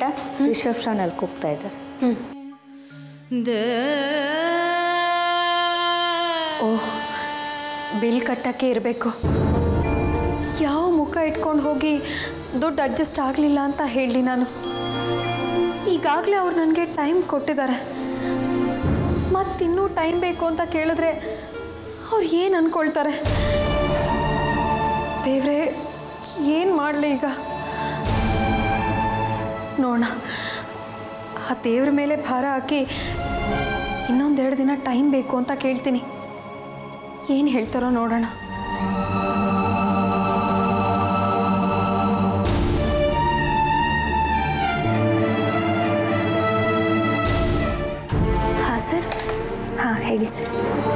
ಬೇಡ ರಿಸೆಪ್ಷನಲ್ಲಿ ಕೂಗ್ತಾ ಇದ್ದಾರೆ ಓಹ್ ಬಿಲ್ ಕಟ್ಟಕ್ಕೆ ಇರಬೇಕು ಯಾವ ಮುಖ ಇಟ್ಕೊಂಡು ಹೋಗಿ ದುಡ್ಡು ಅಡ್ಜಸ್ಟ್ ಆಗಲಿಲ್ಲ ಅಂತ ಹೇಳಲಿ ನಾನು ಈಗಾಗಲೇ ಅವ್ರು ನನಗೆ ಟೈಮ್ ಕೊಟ್ಟಿದ್ದಾರೆ ಮತ್ತಿನ್ನೂ ಟೈಮ್ ಬೇಕು ಅಂತ ಕೇಳಿದ್ರೆ ಅವ್ರು ಏನು ಅಂದ್ಕೊಳ್ತಾರೆ ದೇವ್ರೆ ಏನು ಮಾಡಲಿ ಈಗ ನೋಡೋಣ ಆ ದೇವ್ರ ಮೇಲೆ ಭಾರ ಹಾಕಿ ಇನ್ನೊಂದೆರಡು ದಿನ ಟೈಮ್ ಬೇಕು ಅಂತ ಕೇಳ್ತೀನಿ ಏನು ಹೇಳ್ತಾರೋ ನೋಡೋಣ ಹಾಂ ಸರ್ ಹಾಂ ಹೇಳಿ sir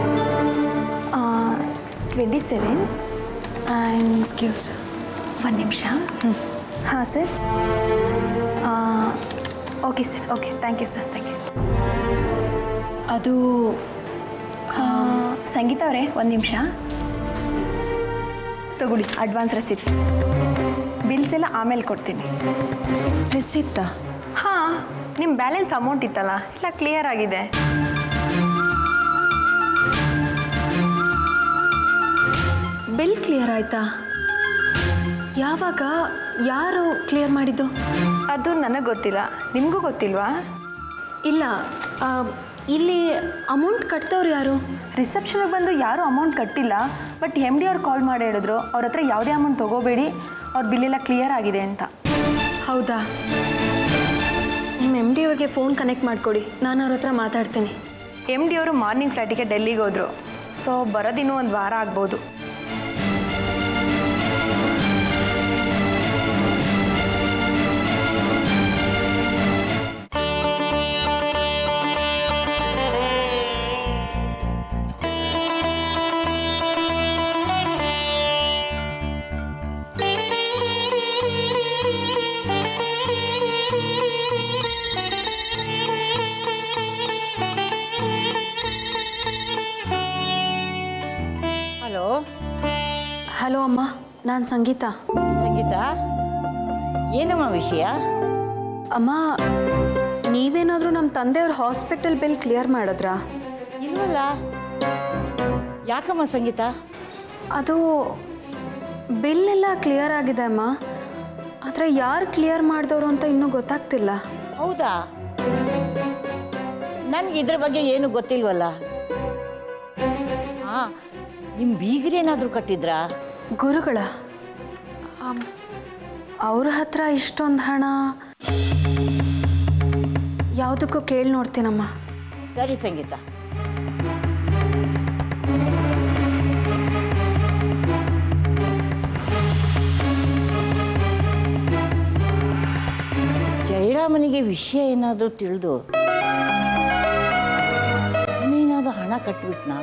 twenty seven and excuse ಒಂದು ನಿಮಿಷ ಹಾಂ sir okay sir okay thank you sir thank you ಅದು ಸಂಗೀತ ಅವರೇ ಒಂದು ನಿಮಿಷ ತಗೊಳ್ಳಿ ಅಡ್ವಾನ್ಸ್ ರೆಸಿಪ್ಟ್ ಬಿಲ್ಸ್ ಎಲ್ಲ ಆಮೇಲೆ ಕೊಡ್ತೀನಿ ರಿಸಿಪ್ಟಾ ಹಾಂ ನಿಮ್ಮ ಬ್ಯಾಲೆನ್ಸ್ ಅಮೌಂಟ್ ಇತ್ತಲ್ಲ ಎಲ್ಲ ಕ್ಲಿಯರ್ ಆಗಿದೆ ಬಿಲ್ ಕ್ಲಿಯರ್ ಆಯ್ತಾ ಯಾವಾಗ ಯಾರು ಕ್ಲಿಯರ್ ಮಾಡಿದ್ದು ಅದು ನನಗೆ ಗೊತ್ತಿಲ್ಲ ನಿಮಗೂ ಗೊತ್ತಿಲ್ವಾ ಇಲ್ಲ ಆ, ಇಲ್ಲಿ ಅಮೌಂಟ್ ಕಟ್ತವ್ರು ಯಾರು ರಿಸೆಪ್ಷನ್ಗೆ ಬಂದು ಯಾರೂ ಅಮೌಂಟ್ ಕಟ್ಟಿಲ್ಲ ಬಟ್ ಎಮ್ ಡಿ ಅವ್ರು ಕಾಲ್ ಮಾಡಿ ಹೇಳಿದ್ರು ಅವ್ರ ಹತ್ರ ಯಾವುದೇ ಅಮೌಂಟ್ ತೊಗೋಬೇಡಿ ಅವ್ರ ಬಿಲ್ ಎಲ್ಲ ಕ್ಲಿಯರ್ ಆಗಿದೆ ಅಂತ ಹೌದಾ ನಿಮ್ಮ ಎಮ್ ಡಿ ಅವ್ರಿಗೆ ಫೋನ್ ಕನೆಕ್ಟ್ ಮಾಡಿಕೊಡಿ ನಾನು ಅವ್ರ ಹತ್ರ ಮಾತಾಡ್ತೀನಿ ಎಮ್ ಡಿ ಅವರು ಮಾರ್ನಿಂಗ್ ಫ್ಲೈಟಿಗೆ ಡೆಲ್ಲಿಗೆ ಹೋದರು ಸೊ ಬರೋದಿನ್ನೂ ಒಂದು ವಾರ ಆಗ್ಬೋದು ಹಲೋ ಹಲೋ ಅಮ್ಮ ನಾನು ಸಂಗೀತ ಸಂಗೀತ ಏನಮ್ಮ ವಿಷಯ ಅಮ್ಮ ನೀವೇನಾದರೂ ನಮ್ಮ ತಂದೆಯವ್ರ ಹಾಸ್ಪಿಟಲ್ ಬಿಲ್ ಕ್ಲಿಯರ್ ಮಾಡಿದ್ರಾ ಇಲ್ವಲ್ಲ ಯಾಕಮ್ಮ ಸಂಗೀತ ಅದು ಬಿಲ್ ಎಲ್ಲ ಕ್ಲಿಯರ್ ಆಗಿದೆ ಅಮ್ಮ ಆದರೆ ಯಾರು ಕ್ಲಿಯರ್ ಮಾಡಿದವರು ಅಂತ ಇನ್ನೂ ಗೊತ್ತಾಗ್ತಿಲ್ಲ ಹೌದಾ ನನಗೆ ಇದ್ರ ಬಗ್ಗೆ ಏನು ಗೊತ್ತಿಲ್ವಲ್ಲ ಹಾಂ ನಿಮ್ಮ ಬೀಗರೇನಾದರೂ ಕಟ್ಟಿದ್ರಾ ಗುರುಗಳ ಆಮ್, ಅವ್ರ ಹತ್ರ ಇಷ್ಟೊಂದು ಹಣ ಯಾವುದಕ್ಕೂ ಕೇಳಿ ನೋಡ್ತೀನಮ್ಮ ಸರಿ ಸಂಗೀತ ಜಯರಾಮನಿಗೆ ವಿಷಯ ಏನಾದರೂ ತಿಳಿದು ಏನಾದರೂ ಹಣ ಕಟ್ಬಿಟ್ನಾ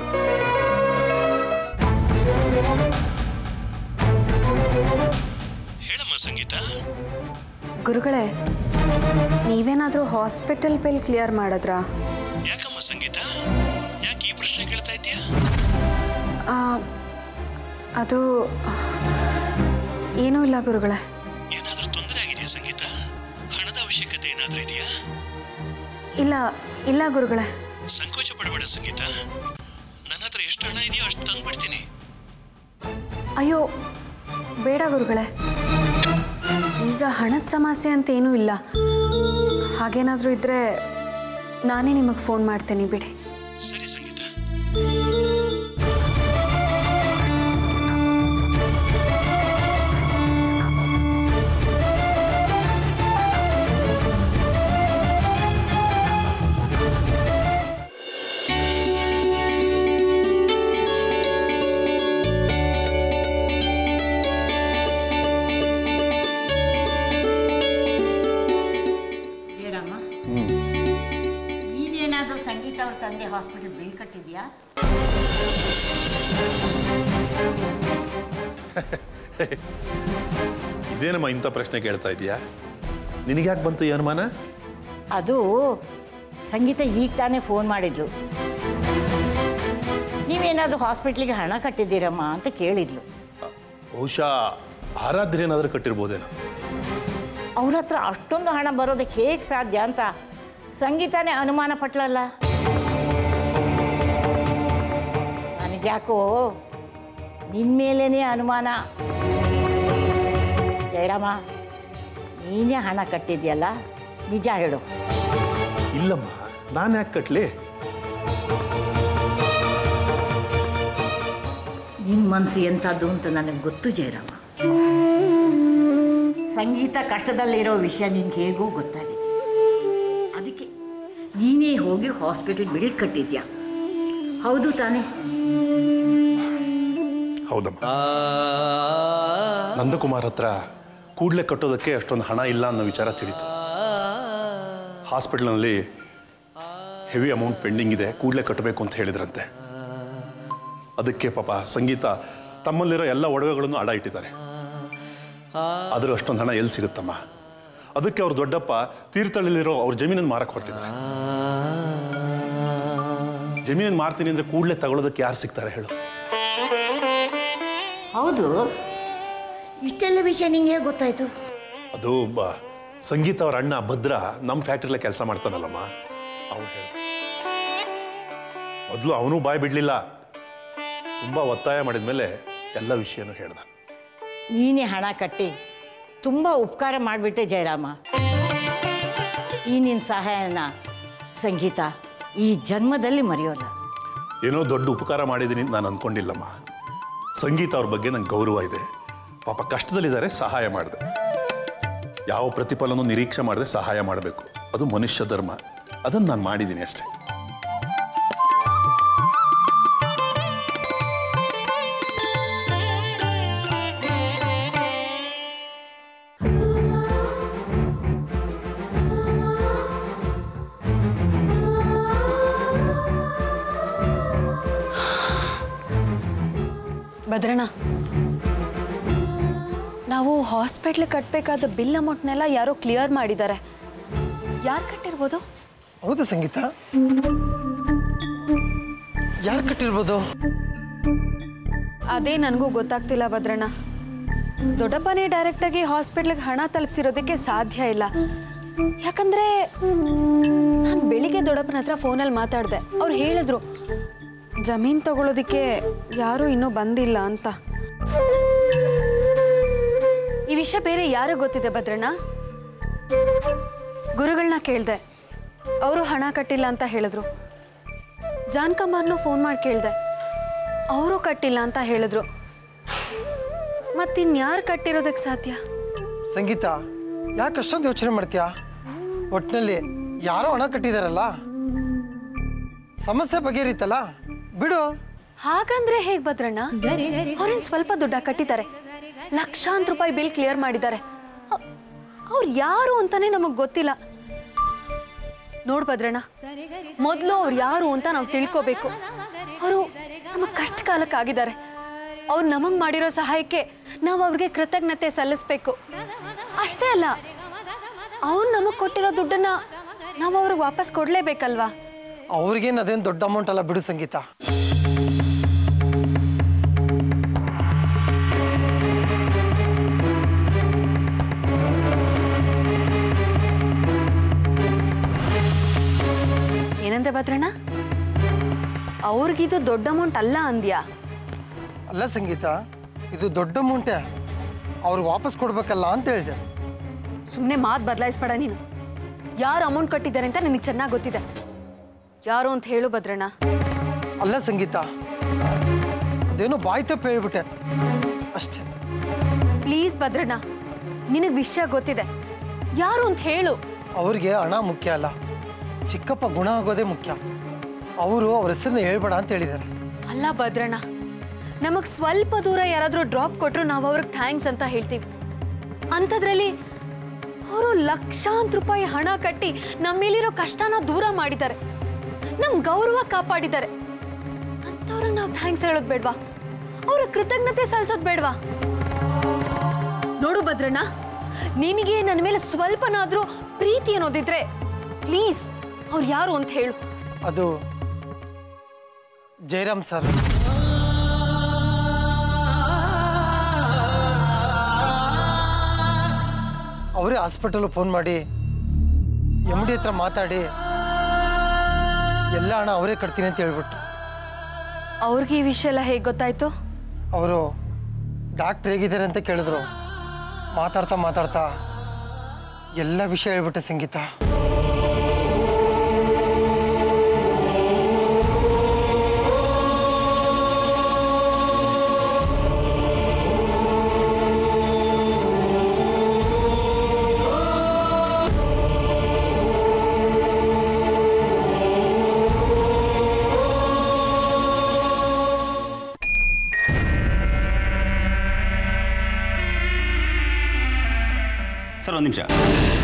ಹೇಳಮ್ಮ ಸಂಗೀತ ಗುರುಗಳೇ ನೀವೇನಾದರೂ ಹಾಸ್ಪಿಟಲ್ ಬಿಲ್ ಕ್ಲಿಯರ್ ಮಾಡಿದ್ರಾ ಯಾಕಮ್ಮ ಸಂಗೀತ ಯಾಕೆ ಈ ಪ್ರಶ್ನೆ ಕೇಳ್ತಾ ಇದ್ದೀಯಾ ಆ, ಅದು ಏನೂ ಇಲ್ಲ ಗುರುಗಳೇ ಏನಾದರೂ ತೊಂದರೆ ಆಗಿದೆಯಾ ಸಂಗೀತ ಹಣದ ಅವಶ್ಯಕತೆ ಏನಾದರೂ ಇದೆಯಾ ಇಲ್ಲ ಇಲ್ಲ ಗುರುಗಳೇ ಸಂಕೋಚ ಪಡಬೇಡ ಸಂಗೀತ ನನ್ನ ಹತ್ರ ಎಷ್ಟು ಹಣ ಇದೆಯೋ ಅಷ್ಟು ತಂದ್ಬಿಡ್ತೀನಿ ಅಯ್ಯೋ ಬೇಡ ಗುರುಗಳೇ ಈಗ ಹಣದ ಸಮಸ್ಯೆ ಅಂತ ಏನೂ ಇಲ್ಲ ಹಾಗೇನಾದರೂ ಇದ್ದರೆ ನಾನೇ ನಿಮಗೆ ಫೋನ್ ಮಾಡ್ತೀನಿ ಬಿಡಿ ಸರಿ ಸಂಗೀತ ಜಯರಾಮ ನೀನೇನಾದರೂ ಸಂಗೀತ ಅವ್ರ ತಂದೆ ಹಾಸ್ಪಿಟಲ್ ಬಿಲ್ ಕಟ್ಟಿದ್ಯಾ ಇದೇನಮ್ಮ ಇಂಥ ಪ್ರಶ್ನೆ ಕೇಳ್ತಾ ಇದೀಯಾ ನಿನಗ್ಯಾಕೆ ಬಂತು ಈ ಅನುಮಾನ ಅದು ಸಂಗೀತ ಈಗ ತಾನೇ ಫೋನ್ ಮಾಡಿದ್ಲು ನೀವೇನಾದರೂ ಹಾಸ್ಪಿಟ್ಲಿಗೆ ಹಣ ಕಟ್ಟಿದ್ದೀರಮ್ಮ ಅಂತ ಕೇಳಿದ್ಲು ಬಹುಶಃ ಆರಾಧ್ಯ ಏನಾದರೂ ಕಟ್ಟಿರ್ಬೋದೇನೋ ಅವ್ರ ಹತ್ರ ಅಷ್ಟು ಅಷ್ಟೊಂದು ಹಣ ಬರೋದಕ್ಕೆ ಹೇಗೆ ಸಾಧ್ಯ ಅಂತ ಸಂಗೀತನೇ ಅನುಮಾನ ಪಟ್ಲಲ್ಲ ನನಗ್ಯಾಕೋ ನಿನ್ನ ಮೇಲೇ ಅನುಮಾನ ಜಯರಾಮ ನೀನೇ ಹಣ ಕಟ್ಟಿದ್ಯಲ್ಲ ನಿಜ ಹೇಳು ಇಲ್ಲಮ್ಮ ನಾನು ಯಾಕೆ ಕಟ್ಲಿ ನಿನ್ನ ಮನಸ್ಸು ಎಂಥದ್ದು ಅಂತ ನನಗೆ ಗೊತ್ತು ಜಯರಾಮ ಸಂಗೀತ ಕಷ್ಟದಲ್ಲಿರೋ ವಿಷಯ ನಿನ್ಗೆ ಹೇಗೋ ಗೊತ್ತಾಗಿದೆ ಅದಕ್ಕೆ ನೀನೇ ಹೋಗಿ ಹಾಸ್ಪಿಟಲ್ ಬಿಲ್ ಕಟ್ಟಿದ್ಯಾ ಹೌದು ತಾನೇ ಹೌದಮ್ಮ ನಂದಕುಮಾರ್ ಹತ್ರ ಕೂಡಲೇ ಕಟ್ಟೋದಕ್ಕೆ ಅಷ್ಟೊಂದು ಹಣ ಇಲ್ಲ ಅನ್ನೋ ವಿಚಾರ ತಿಳಿತು ಹಾಸ್ಪಿಟ್ಲ್ನಲ್ಲಿ ಹೆವಿ ಅಮೌಂಟ್ ಪೆಂಡಿಂಗ್ ಇದೆ ಕೂಡಲೇ ಕಟ್ಟಬೇಕು ಅಂತ ಹೇಳಿದ್ರಂತೆ ಅದಕ್ಕೆ ಪಾಪ ಸಂಗೀತ ತಮ್ಮಲ್ಲಿರೋ ಎಲ್ಲ ಒಡವೆಗಳನ್ನು ಅಡ ಇಟ್ಟಿದ್ದಾರೆ ಆದರೂ ಅಷ್ಟೊಂದು ಹಣ ಎಲ್ಲಿ ಸಿಗುತ್ತಮ್ಮ ಅದಕ್ಕೆ ಅವ್ರ ದೊಡ್ಡಪ್ಪ ತೀರ್ಥಹಳ್ಳಿಲಿರೋ ಅವ್ರ ಜಮೀನನ್ನು ಮಾರಕ್ಕೆ ಹೊರಟಿದ್ದಾರೆ ಜಮೀನನ್ನು ಮಾರ್ತೀನಿ ಅಂದರೆ ಕೂಡಲೇ ತಗೊಳ್ಳೋದಕ್ಕೆ ಯಾರು ಸಿಗ್ತಾರೆ ಹೇಳು ಹೌದು ಇಷ್ಟೆಲ್ಲ ವಿಷಯ ನಿಂಗೆ ಹೇಗೆ ಗೊತ್ತಾಯ್ತು ಅದು ಬ ಸಂಗೀತ ಅವ್ರ ಅಣ್ಣ ಭದ್ರ ನಮ್ಮ ಫ್ಯಾಕ್ಟ್ರಿಲೇ ಕೆಲಸ ಮಾಡ್ತಾನಲ್ಲಮ್ಮ ಅವನು ಹೇಳ ಮೊದಲು ಅವನು ಬಾಯ್ ಬಿಡಲಿಲ್ಲ ತುಂಬ ಒತ್ತಾಯ ಮಾಡಿದ ಮೇಲೆ ಎಲ್ಲ ವಿಷಯನೂ ಹೇಳ್ದ ನೀನೇ ಹಣ ಕಟ್ಟಿ ತುಂಬ ಉಪಕಾರ ಮಾಡಿಬಿಟ್ಟೆ ಜಯರಾಮ ಈ ನಿನ್ನ ಸಹಾಯನ ಸಂಗೀತ ಈ ಜನ್ಮದಲ್ಲಿ ಮರೆಯೋಲ್ಲ ಏನೋ ದೊಡ್ಡ ಉಪಕಾರ ಮಾಡಿದ್ದೀನಿ ಅಂತ ನಾನು ಅಂದ್ಕೊಂಡಿಲ್ಲಮ್ಮ ಸಂಗೀತ ಅವ್ರ ಬಗ್ಗೆ ನಂಗೆ ಗೌರವ ಇದೆ ಪಾಪ ಕಷ್ಟದಲ್ಲಿದ್ದಾರೆ ಸಹಾಯ ಮಾಡಿದೆ ಯಾವ ಪ್ರತಿಫಲನೂ ನಿರೀಕ್ಷೆ ಮಾಡದೆ ಸಹಾಯ ಮಾಡಬೇಕು ಅದು ಮನುಷ್ಯ ಧರ್ಮ ಅದನ್ನು ನಾನು ಮಾಡಿದ್ದೀನಿ ಅಷ್ಟೇ ಭದ್ರಣ್ಣ ನಾವು ಹಾಸ್ಪಿಟ್ಲ್ ಕಟ್ಟಬೇಕಾದ ಬಿಲ್ ಅಮೌಂಟ್ನೆಲ್ಲ ಯಾರೋ ಕ್ಲಿಯರ್ ಮಾಡಿದ್ದಾರೆ ಯಾರು ಕಟ್ಟಿರ್ಬೋದು ಹೌದು ಸಂಗೀತ ಯಾರು ಕಟ್ಟಿರ್ಬೋದು ಅದೇ ನನಗೂ ಗೊತ್ತಾಗ್ತಿಲ್ಲ ಭದ್ರಣ್ಣ ದೊಡ್ಡಪ್ಪನೇ ಡೈರೆಕ್ಟಾಗಿ ಹಾಸ್ಪಿಟ್ಲಿಗೆ ಹಣ ತಲುಪಿಸಿರೋದಕ್ಕೆ ಸಾಧ್ಯ ಇಲ್ಲ ಯಾಕಂದ್ರೆ ನಾನು ಬೆಳಿಗ್ಗೆ ದೊಡ್ಡಪ್ಪನ ಹತ್ರ ಫೋನಲ್ಲಿ ಮಾತಾಡಿದೆ ಅವ್ರು ಹೇಳಿದ್ರು ಜಮೀನ್ ತಗೊಳ್ಳೋದಕ್ಕೆ ಯಾರೂ ಇನ್ನೂ ಬಂದಿಲ್ಲ ಅಂತ ಈ ವಿಷಯ ಬೇರೆ ಯಾರು ಗೊತ್ತಿದೆ ಭದ್ರಣ್ಣ ಗುರುಗಳನ್ನ ಕೇಳಿದೆ ಅವರು ಹಣ ಕಟ್ಟಿಲ್ಲ ಅಂತ ಹೇಳಿದ್ರು ಜಾನ್ಕಮಾರ್ನು ಫೋನ್ ಮಾಡಿ ಕೇಳಿದೆ ಅವರು ಕಟ್ಟಿಲ್ಲ ಅಂತ ಹೇಳಿದ್ರು ಮತ್ತಿನ್ಯಾರು ಕಟ್ಟಿರೋದಕ್ಕೆ ಸಾಧ್ಯ ಸಂಗೀತ ಯಾಕೆ ಅಷ್ಟೊಂದು ಯೋಚನೆ ಮಾಡ್ತೀಯಾ ಒಟ್ಟಿನಲ್ಲಿ ಯಾರೋ ಹಣ ಕಟ್ಟಿದಾರಲ್ಲ ಸಮಸ್ಯೆ ಬಗೆಹರಿತಲ್ಲ ಬಿಡು ಹಾಗಂದ್ರೆ ಹೇಗ್ ಭದ್ರಣ್ಣ ಅವ್ರೇನ್ ಸ್ವಲ್ಪ ದುಡ್ಡ ಕಟ್ಟಿದ್ದಾರೆ ಲಕ್ಷಾಂತರ ರೂಪಾಯಿ ಬಿಲ್ ಕ್ಲಿಯರ್ ಮಾಡಿದ್ದಾರೆ ಅವ್ರು ಯಾರು ಅಂತಾನೆ ನಮಗ್ ಗೊತ್ತಿಲ್ಲ ನೋಡ್ ಭದ್ರಣ್ಣ ಮೊದಲು ಅವ್ರು ಯಾರು ಅಂತ ನಾವು ತಿಳ್ಕೋಬೇಕು ಅವರು ನಮಗ್ ಕಷ್ಟ ಕಾಲಕ್ಕಾಗಿದ್ದಾರೆ ಅವ್ರು ನಮಗ್ ಮಾಡಿರೋ ಸಹಾಯಕ್ಕೆ ನಾವು ಅವ್ರಿಗೆ ಕೃತಜ್ಞತೆ ಸಲ್ಲಿಸ್ಬೇಕು ಅಷ್ಟೇ ಅಲ್ಲ ಅವ್ರು ನಮಗ್ ಕೊಟ್ಟಿರೋ ದುಡ್ಡನ್ನ ನಾವು ಅವ್ರಿಗೆ ವಾಪಸ್ ಕೊಡ್ಲೇಬೇಕಲ್ವಾ ಅವ್ರಿಗೇನು ಅದೇನು ದೊಡ್ಡ ಅಮೌಂಟ್ ಅಲ್ಲ ಬಿಡು ಸಂಗೀತ ಏನಂದೆ ಭದ್ರಣ್ಣ ಅವ್ರಿಗಿದು ದೊಡ್ಡ ಅಮೌಂಟ್ ಅಲ್ಲ ಅಂದ್ಯಾ ಅಲ್ಲ ಸಂಗೀತ ಇದು ದೊಡ್ಡ ಅಮೌಂಟೇ ಅವ್ರಿಗೆ ವಾಪಸ್ ಕೊಡ್ಬೇಕಲ್ಲ ಅಂತ ಹೇಳಿದೆ ಸುಮ್ಮನೆ ಮಾತು ಬದಲಾಯಿಸ್ಬೇಡ ನೀನು ಯಾರು ಅಮೌಂಟ್ ಕಟ್ಟಿದ್ದಾರೆ ಅಂತ ನಿನಗೆ ಚೆನ್ನಾಗಿ ಗೊತ್ತಿದೆ ಯಾರು ಅಂತ ಹೇಳು ಭದ್ರಣ್ಣ ಅಲ್ಲ ಸಂಗೀತ ಅದೇನೋ ಬಾಯಿ ತಪ್ಪು ಹೇಳ್ಬಿಟ್ಟೆ ಅಷ್ಟೇ ಪ್ಲೀಸ್ ಭದ್ರಣ್ಣ ನಿನಗೆ ವಿಷಯ ಗೊತ್ತಿದೆ ಯಾರು ಅಂತ ಹೇಳು ಅವ್ರಿಗೆ ಹಣ ಮುಖ್ಯ ಅಲ್ಲ ಚಿಕ್ಕಪ್ಪ ಗುಣ ಆಗೋದೇ ಮುಖ್ಯ ಅವರು ಅವ್ರ ಹೆಸರನ್ನ ಹೇಳ್ಬೇಡ ಅಂತ ಹೇಳಿದ್ದಾರೆ ಅಲ್ಲ ಭದ್ರಣ್ಣ ನಮಗೆ ಸ್ವಲ್ಪ ದೂರ ಯಾರಾದರೂ ಡ್ರಾಪ್ ಕೊಟ್ಟರು ನಾವು ಅವ್ರಿಗೆ ಥ್ಯಾಂಕ್ಸ್ ಅಂತ ಹೇಳ್ತೀವಿ ಅಂಥದ್ರಲ್ಲಿ ಅವರು ಲಕ್ಷಾಂತರ ರೂಪಾಯಿ ಹಣ ಕಟ್ಟಿ ನಮ್ಮ ಮೇಲಿರೋ ಕಷ್ಟನ ದೂರ ಮಾಡಿದ್ದಾರೆ ನಮ್ಮ ಗೌರವ ಕಾಪಾಡಿದ್ದಾರೆ ಅಂಥವ್ರಿಗೆ ನಾವು ಥ್ಯಾಂಕ್ಸ್ ಹೇಳೋದು ಬೇಡ್ವಾ ಅವ್ರ ಕೃತಜ್ಞತೆ ಸಲ್ಲಿಸೋದು ಬೇಡ್ವಾ ನೋಡು ಭದ್ರಣ್ಣ ನಿನಗೆ ನನ್ನ ಮೇಲೆ ಸ್ವಲ್ಪನಾದರೂ ಪ್ರೀತಿ ಅನ್ನೋದಿದ್ರೆ ಪ್ಲೀಸ್ ಅವ್ರು ಯಾರು ಅಂತ ಹೇಳು ಅದು ಜಯರಾಮ್ ಸರ್ ಅವರೇ ಹಾಸ್ಪಿಟಲ್ ಫೋನ್ ಮಾಡಿ ಎಮ್ ಡಿ ಹತ್ರ ಮಾತಾಡಿ ಎಲ್ಲ ಹಣ ಅವರೇ ಕಟ್ತೀನಿ ಅಂತ ಹೇಳ್ಬಿಟ್ಟು ಅವ್ರಿಗೆ ಈ ವಿಷಯ ಎಲ್ಲ ಹೇಗೆ ಗೊತ್ತಾಯ್ತು ಅವರು ಡಾಕ್ಟ್ರ್ ಹೇಗಿದ್ದಾರೆ ಅಂತ ಕೇಳಿದ್ರು ಮಾತಾಡ್ತಾ ಮಾತಾಡ್ತಾ ಎಲ್ಲ ವಿಷಯ ಹೇಳ್ಬಿಟ್ಟೆ ಸಂಗೀತ ಸರ್ ಒಂದು ನಿಮಿಷ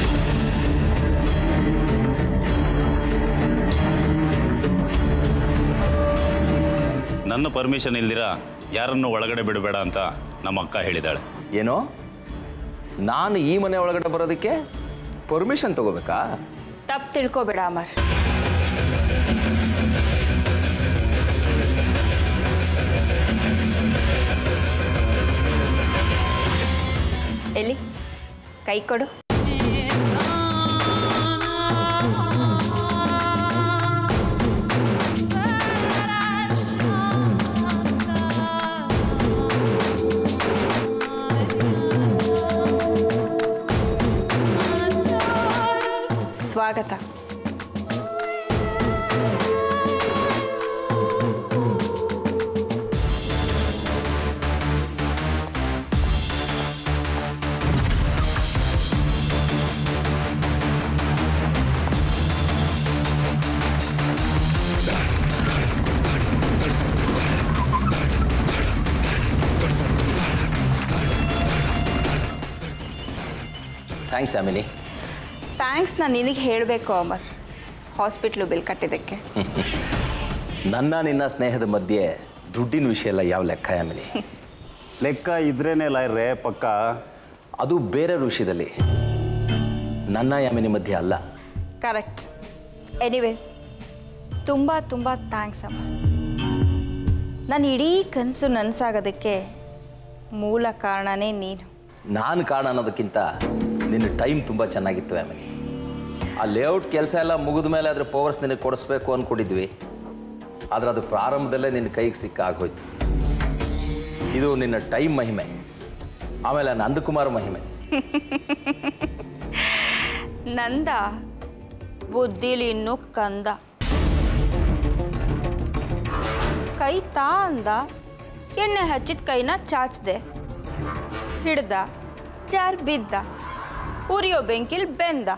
ನನ್ನ ಪರ್ಮಿಷನ್ ಇಲ್ದಿರ ಯಾರನ್ನು ಒಳಗಡೆ ಬಿಡಬೇಡ ಅಂತ ನಮ್ಮ ಅಕ್ಕ ಹೇಳಿದಾಳೆ ಏನೋ ನಾನು ಈ ಮನೆ ಒಳಗಡೆ ಬರೋದಕ್ಕೆ ಪರ್ಮಿಷನ್ ತಗೋಬೇಕಾ ತಪ್ಪು ತಿಳ್ಕೊಬೇಡ ಅಮರ್ ಎಲ್ಲಿ ಕೈ ಕೊಡು ಸ್ವಾಗತ ಥ್ಯಾಂಕ್ಸ್ ಆಮಿನಿ ಥ್ಯಾಂಕ್ಸ್ ನಾನು ನಿನಗೆ ಹೇಳಬೇಕು ಅಮರ್ ಹಾಸ್ಪಿಟ್ಲು ಬಿಲ್ ಕಟ್ಟಿದ್ದಕ್ಕೆ ನನ್ನ ನಿನ್ನ ಸ್ನೇಹದ ಮಧ್ಯೆ ದುಡ್ಡಿನ ವಿಷಯ ಎಲ್ಲ ಯಾವ ಲೆಕ್ಕ ಆಮಿನಿ ಲೆಕ್ಕ ಇದ್ರೇನೆ ಲಾಯ್ರೆ ಪಕ್ಕ ಅದು ಬೇರೆ ವಿಷಯದಲ್ಲಿ ನನ್ನ ಯಾಮಿನಿ ಮಧ್ಯೆ ಅಲ್ಲ ಕರೆಕ್ಟ್ ಎನಿವೇಸ್ ತುಂಬ ತುಂಬ ಥ್ಯಾಂಕ್ಸ್ ಅಮ್ಮ ನನ್ನ ಇಡೀ ಕನಸು ನನಸಾಗೋದಕ್ಕೆ ಮೂಲ ಕಾರಣನೇ ನೀನು ನಾನು ಕಾರಣ ಅನ್ನೋದಕ್ಕಿಂತ ನಿನ್ನ ಟೈಮ್ ತುಂಬ ಚೆನ್ನಾಗಿತ್ತು ಆಮೇಲೆ ಆ ಲೇಔಟ್ ಕೆಲಸ ಎಲ್ಲ ಮುಗಿದ ಮೇಲೆ ಅದ್ರ ಪವರ್ಸ್ ನಿನಗೆ ಕೊಡಿಸ್ಬೇಕು ಅಂದ್ಕೊಂಡಿದ್ವಿ ಆದರೆ ಅದು ಪ್ರಾರಂಭದಲ್ಲೇ ನಿನ್ನ ಕೈಗೆ ಸಿಕ್ಕ ಆಗೋಯ್ತು ಇದು ನಿನ್ನ ಟೈಮ್ ಮಹಿಮೆ ಆಮೇಲೆ ನಂದಕುಮಾರ್ ಮಹಿಮೆ ನಂದ ಬುದ್ಧಿಲಿ ಇನ್ನೂ ಕಂದ ಕೈ ತಾ ಅಂದ ಎಣ್ಣೆ ಹಚ್ಚಿದ ಕೈನ ಚಾಚ್ದೆ ಹಿಡ್ದ ಜಾರ್ ಬಿದ್ದ ಉರಿಯೋ ಬೆಂಕಿಲ್ ಬೆಂದ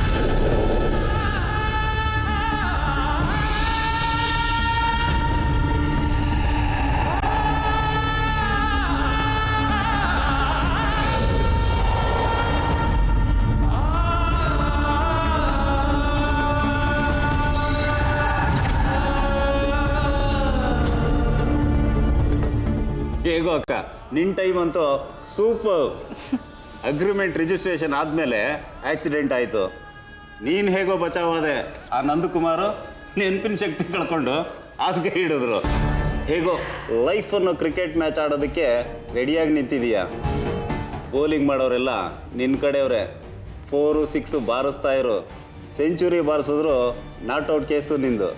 ಹೇಗೋ ಅಕ್ಕ ನಿನ್ನ ಟೈಮ್ ಅಂತೂ ಸೂಪರ್ ಅಗ್ರಿಮೆಂಟ್ ರಿಜಿಸ್ಟ್ರೇಷನ್ ಆದಮೇಲೆ ಆಕ್ಸಿಡೆಂಟ್ ಆಯಿತು ನೀನು ಹೇಗೋ ಬಚಾವಾದೆ ಆ ನಂದಕುಮಾರು ನೆನಪಿನ ಶಕ್ತಿ ಕಳ್ಕೊಂಡು ಹಾಸಿಗೆ ಹಿಡಿದ್ರು ಹೇಗೋ ಲೈಫನ್ನು ಕ್ರಿಕೆಟ್ ಮ್ಯಾಚ್ ಆಡೋದಕ್ಕೆ ರೆಡಿಯಾಗಿ ನಿಂತಿದೀಯ ಬೌಲಿಂಗ್ ಮಾಡೋರೆಲ್ಲ ನಿನ್ನ ಕಡೆಯವ್ರೆ ಫೋರು ಸಿಕ್ಸು ಬಾರಿಸ್ತಾ ಇರು ಸೆಂಚುರಿ ಬಾರಿಸಿದ್ರು ನಾಟ್ ಔಟ್ ಕೇಸು ನಿಂದು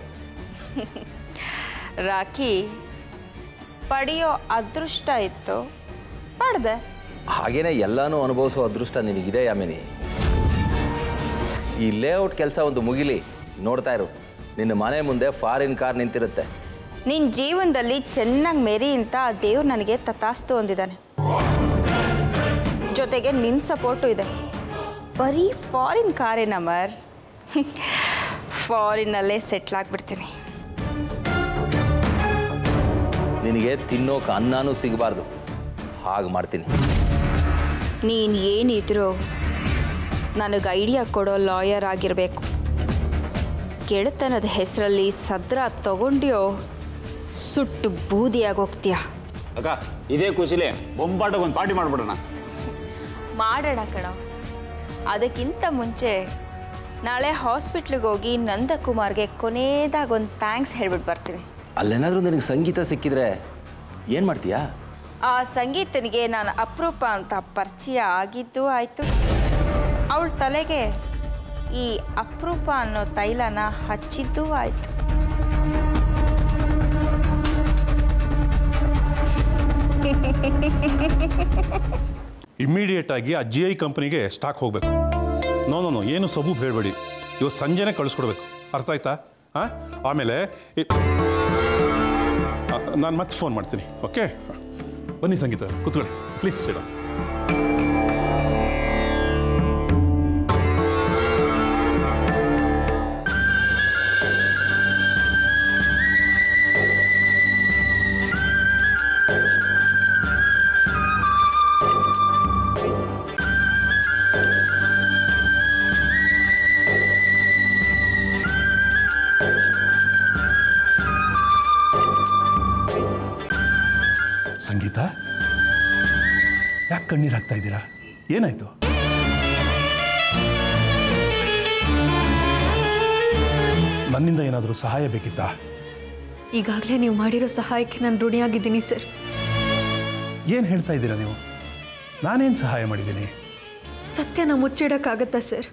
ರಾಖಿ ಪಡೆಯೋ ಅದೃಷ್ಟ ಇತ್ತು ಪಡ್ದೆ ಹಾಗೇನೆ ಎಲ್ಲಾನು ಅನುಭವಿಸೋ ಅದೃಷ್ಟ ನಿನಗಿದೆ ಯಾಮಿನಿ ಈ ಲೇಔಟ್ ಕೆಲಸ ಒಂದು ಮುಗಿಲಿ ನೋಡ್ತಾ ಇರು ನಿನ್ನ ಮನೆ ಮುಂದೆ ಫಾರಿನ್ ಕಾರ್ ನಿಂತಿರುತ್ತೆ ನಿನ್ನ ಜೀವನದಲ್ಲಿ ಚೆನ್ನಾಗಿ ಮೆರಿ ಅಂತ ಆ ದೇವ್ರು ನನಗೆ ತಥಾಸ್ತು ಅಂದಿದ್ದಾನೆ ಜೊತೆಗೆ ನಿನ್ನ ಸಪೋರ್ಟು ಇದೆ ಬರೀ ಫಾರಿನ್ ಕಾರೇನ ಮರ್ ಫಾರಿನಲ್ಲೇ ಸೆಟ್ಲ್ ಆಗಿಬಿಡ್ತೀನಿ ನಿನಗೆ ತಿನ್ನೋಕೆ ಅನ್ನನೂ ಸಿಗಬಾರ್ದು ಹಾಗೆ ಮಾಡ್ತೀನಿ ನೀನು ಏನಿದ್ರು ನನಗೆ ಐಡಿಯಾ ಕೊಡೋ ಲಾಯರ್ ಆಗಿರಬೇಕು ಗೆಳೆತನದ ಹೆಸರಲ್ಲಿ ಸದ್ರ ತಗೊಂಡ್ಯೋ ಸುಟ್ಟು ಬೂದಿಯಾಗಿ ಹೋಗ್ತೀಯ ಅಕ್ಕ ಇದೇ ಖುಷಿಲೇ ಬೊಂಬಾಟಕ್ಕೆ ಒಂದು ಪಾರ್ಟಿ ಮಾಡ್ಬಿಡೋಣ ಮಾಡೋಣ ಕಣ ಅದಕ್ಕಿಂತ ಮುಂಚೆ ನಾಳೆ ಹಾಸ್ಪಿಟ್ಲಿಗೆ ಹೋಗಿ ನಂದಕುಮಾರ್ಗೆ ಕೊನೆಯದಾಗ ಒಂದು ಥ್ಯಾಂಕ್ಸ್ ಹೇಳ್ಬಿಟ್ಟು ಬರ್ತೀನಿ ಅಲ್ಲೇನಾದರೂ ನಿನಗೆ ಸಂಗೀತ ಸಿಕ್ಕಿದ್ರೆ ಏನು ಮಾಡ್ತೀಯಾ ಆ ಸಂಗೀತನಿಗೆ ನಾನು ಅಪರೂಪ ಅಂತ ಪರಿಚಯ ಆಗಿದ್ದು ಆಯಿತು ಅವಳ ತಲೆಗೆ ಈ ಅಪರೂಪ ಅನ್ನೋ ತೈಲನ ಹಚ್ಚಿದ್ದೂ ಆಯಿತು ಇಮ್ಮಿಡಿಯೇಟ್ ಆಗಿ ಆ ಜಿ ಐ ಕಂಪ್ನಿಗೆ ಸ್ಟಾಕ್ ಹೋಗಬೇಕು ನೋ ನೋ ನೋ ಏನು ಸಬೂಬ್ ಹೇಳಬೇಡಿ ಇವತ್ತು ಸಂಜೆನೇ ಕಳಿಸ್ಕೊಡ್ಬೇಕು ಅರ್ಥ ಆಯ್ತಾ ಹಾಂ ಆಮೇಲೆ ನಾನು ಮತ್ತೆ ಫೋನ್ ಮಾಡ್ತೀನಿ ಓಕೆ ಬನ್ನಿ ಸಂಗೀತ ಕೂತ್ಕೊಳ್ಳಿ ಪ್ಲೀಸ್ ಸಿಡ ಸಂಗೀತ ಯಾಕೆ ಕಣ್ಣೀರು ಹಾಕ್ತಾ ಇದ್ದೀರಾ ಏನಾಯ್ತು ನನ್ನಿಂದ ಏನಾದರೂ ಸಹಾಯ ಬೇಕಿತ್ತಾ ಈಗಾಗಲೇ ನೀವು ಮಾಡಿರೋ ಸಹಾಯಕ್ಕೆ ನಾನು ಋಣಿಯಾಗಿದ್ದೀನಿ ಸರ್ ಏನು ಹೇಳ್ತಾ ಇದ್ದೀರಾ ನೀವು ನಾನೇನು ಸಹಾಯ ಮಾಡಿದ್ದೀನಿ ಸತ್ಯನ ಮುಚ್ಚಿಡಕ್ಕಾಗತ್ತಾ ಸರ್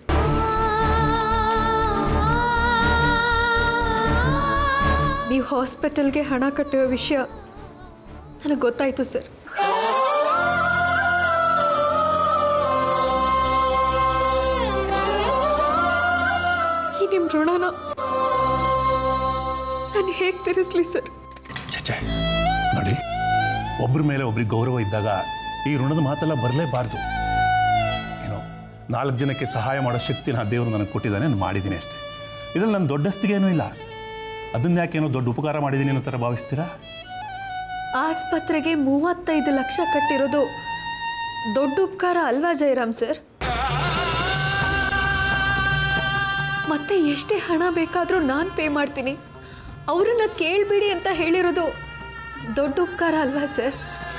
ನೀವು ಹಾಸ್ಪಿಟಲ್ಗೆ ಹಣ ಕಟ್ಟಿರೋ ವಿಷಯ ನನಗೆ ಗೊತ್ತಾಯ್ತು ಸರ್ ಈ ನಿಮ್ಮ ಋಣನ ನಾನು ಹೇಗೆ ತೀರಿಸ್ಲಿ ಸರ್ ಚಚೆ ನೋಡಿ ಒಬ್ಬರ ಮೇಲೆ ಒಬ್ರಿಗೆ ಗೌರವ ಇದ್ದಾಗ ಈ ಋಣದ ಮಾತೆಲ್ಲ ಬರಲೇಬಾರ್ದು ಏನೋ ನಾಲ್ಕು ಜನಕ್ಕೆ ಸಹಾಯ ಮಾಡೋ ಶಕ್ತಿನ ಆ ದೇವರು ನನಗೆ ಕೊಟ್ಟಿದ್ದಾನೆ ನಾನು ಮಾಡಿದ್ದೀನಿ ಅಷ್ಟೇ ಇದರಲ್ಲಿ ನನ್ನ ದೊಡ್ಡಸ್ತಿಗೇನೂ ಇಲ್ಲ ಅದನ್ನ ಯಾಕೇನೋ ದೊಡ್ಡ ಉಪಕಾರ ಮಾಡಿದ್ದೀನಿ ಅನ್ನೋ ಥರ ಭಾವಿಸ್ತೀರಾ ಆಸ್ಪತ್ರೆಗೆ ಮೂವತ್ತೈದು ಲಕ್ಷ ಕಟ್ಟಿರೋದು ದೊಡ್ಡ ಉಪಕಾರ ಅಲ್ವಾ ಜಯರಾಮ್ ಸರ್ ಮತ್ತೆ ಎಷ್ಟೇ ಹಣ ಬೇಕಾದರೂ ನಾನು ಪೇ ಮಾಡ್ತೀನಿ ಅವರನ್ನ ಕೇಳಬೇಡಿ ಅಂತ ಹೇಳಿರೋದು ದೊಡ್ಡ ಉಪಕಾರ ಅಲ್ವಾ ಸರ್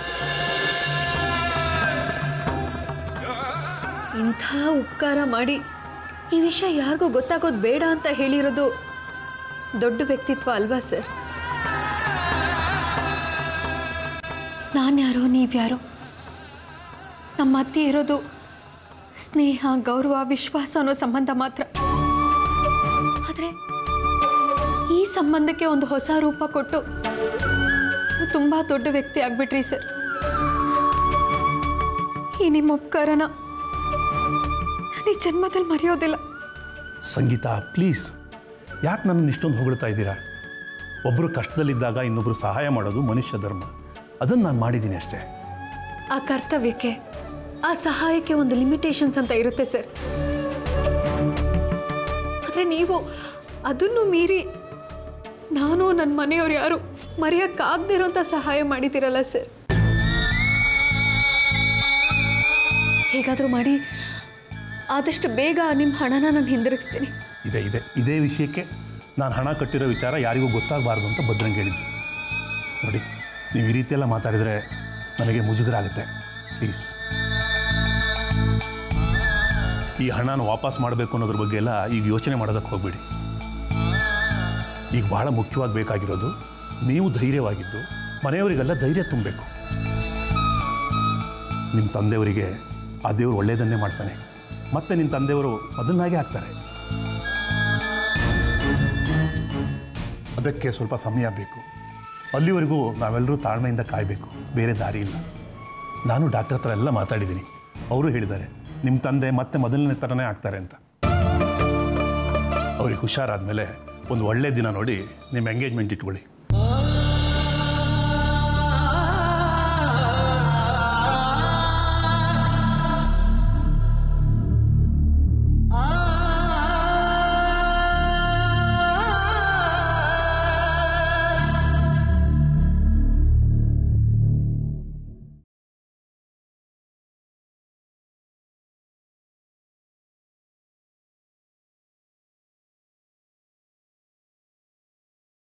ಇಂಥ ಉಪಕಾರ ಮಾಡಿ ಈ ವಿಷಯ ಯಾರಿಗೂ ಗೊತ್ತಾಗೋದು ಬೇಡ ಅಂತ ಹೇಳಿರೋದು ದೊಡ್ಡ ವ್ಯಕ್ತಿತ್ವ ಅಲ್ವಾ ಸರ್ ನಾನ್ಯಾರೋ ನೀವ್ಯಾರೋ ನಮ್ಮ ಮಧ್ಯೆ ಇರೋದು ಸ್ನೇಹ ಗೌರವ ವಿಶ್ವಾಸ ಅನ್ನೋ ಸಂಬಂಧ ಮಾತ್ರ ಆದರೆ ಈ ಸಂಬಂಧಕ್ಕೆ ಒಂದು ಹೊಸ ರೂಪ ಕೊಟ್ಟು ನೀವು ತುಂಬ ದೊಡ್ಡ ವ್ಯಕ್ತಿ ಆಗ್ಬಿಟ್ರಿ ಸರ್ ಈ ನಿಮ್ಮ ಉಪಕಾರನ ನಾನು ಈ ಜನ್ಮದಲ್ಲಿ ಮರೆಯೋದಿಲ್ಲ ಸಂಗೀತ ಪ್ಲೀಸ್ ಯಾಕೆ ನನ್ನನ್ನು ಇಷ್ಟೊಂದು ಹೊಗಳ್ತಾ ಇದ್ದೀರಾ ಒಬ್ಬರು ಕಷ್ಟದಲ್ಲಿದ್ದಾಗ ಇನ್ನೊಬ್ಬರು ಸಹಾಯ ಮಾಡೋದು ಮನುಷ್ಯ ಧರ್ಮ ಅದನ್ನು ನಾನು ಮಾಡಿದ್ದೀನಿ ಅಷ್ಟೇ ಆ ಕರ್ತವ್ಯಕ್ಕೆ ಆ ಸಹಾಯಕ್ಕೆ ಒಂದು ಲಿಮಿಟೇಷನ್ಸ್ ಅಂತ ಇರುತ್ತೆ ಸರ್ ಆದರೆ ನೀವು ಅದನ್ನು ಮೀರಿ ನಾನು ನನ್ನ ಮನೆಯವ್ರು ಯಾರು ಮರೆಯೋಕ್ಕಾಗದೇ ಇರೋಂಥ ಸಹಾಯ ಮಾಡಿದ್ದೀರಲ್ಲ ಸರ್ ಹೇಗಾದರೂ ಮಾಡಿ ಆದಷ್ಟು ಬೇಗ ನಿಮ್ಮ ಹಣನ ನಾನು ಹಿಂದಿರುಗಿಸ್ತೀನಿ ಇದೆ ಇದೆ ಇದೇ ವಿಷಯಕ್ಕೆ ನಾನು ಹಣ ಕಟ್ಟಿರೋ ವಿಚಾರ ಯಾರಿಗೂ ಗೊತ್ತಾಗಬಾರ್ದು ಅಂತ ಭದ್ರಂಗೆ ಹೇಳಿದ್ದು ನೋಡಿ ನೀವು ಈ ರೀತಿಯೆಲ್ಲ ಮಾತಾಡಿದರೆ ನನಗೆ ಮುಜುಗರ ಆಗುತ್ತೆ ಪ್ಲೀಸ್ ಈ ಹಣನ ವಾಪಸ್ ಮಾಡಬೇಕು ಅನ್ನೋದ್ರ ಬಗ್ಗೆ ಎಲ್ಲ ಈಗ ಯೋಚನೆ ಮಾಡೋದಕ್ಕೆ ಹೋಗಬೇಡಿ ಈಗ ಭಾಳ ಮುಖ್ಯವಾಗಿ ಬೇಕಾಗಿರೋದು ನೀವು ಧೈರ್ಯವಾಗಿದ್ದು ಮನೆಯವರಿಗೆಲ್ಲ ಧೈರ್ಯ ತುಂಬಬೇಕು ನಿಮ್ಮ ತಂದೆಯವರಿಗೆ ಆ ದೇವರು ಒಳ್ಳೆಯದನ್ನೇ ಮಾಡ್ತಾನೆ ಮತ್ತೆ ನಿಮ್ಮ ತಂದೆಯವರು ಅದನ್ನಾಗೆ ಆಗ್ತಾರೆ ಅದಕ್ಕೆ ಸ್ವಲ್ಪ ಸಮಯ ಬೇಕು ಅಲ್ಲಿವರೆಗೂ ನಾವೆಲ್ಲರೂ ತಾಳ್ಮೆಯಿಂದ ಕಾಯಬೇಕು ಬೇರೆ ದಾರಿ ಇಲ್ಲ ನಾನು ಡಾಕ್ಟರ್ ಹತ್ರ ಎಲ್ಲ ಮಾತಾಡಿದ್ದೀನಿ ಅವರು ಹೇಳಿದ್ದಾರೆ ನಿಮ್ಮ ತಂದೆ ಮತ್ತೆ ಮೊದಲನೇ ಥರನೇ ಆಗ್ತಾರೆ ಅಂತ ಅವ್ರಿಗೆ ಹುಷಾರಾದಮೇಲೆ ಒಂದು ಒಳ್ಳೆಯ ದಿನ ನೋಡಿ ನಿಮ್ಮ ಎಂಗೇಜ್ಮೆಂಟ್ ಇಟ್ಕೊಳ್ಳಿ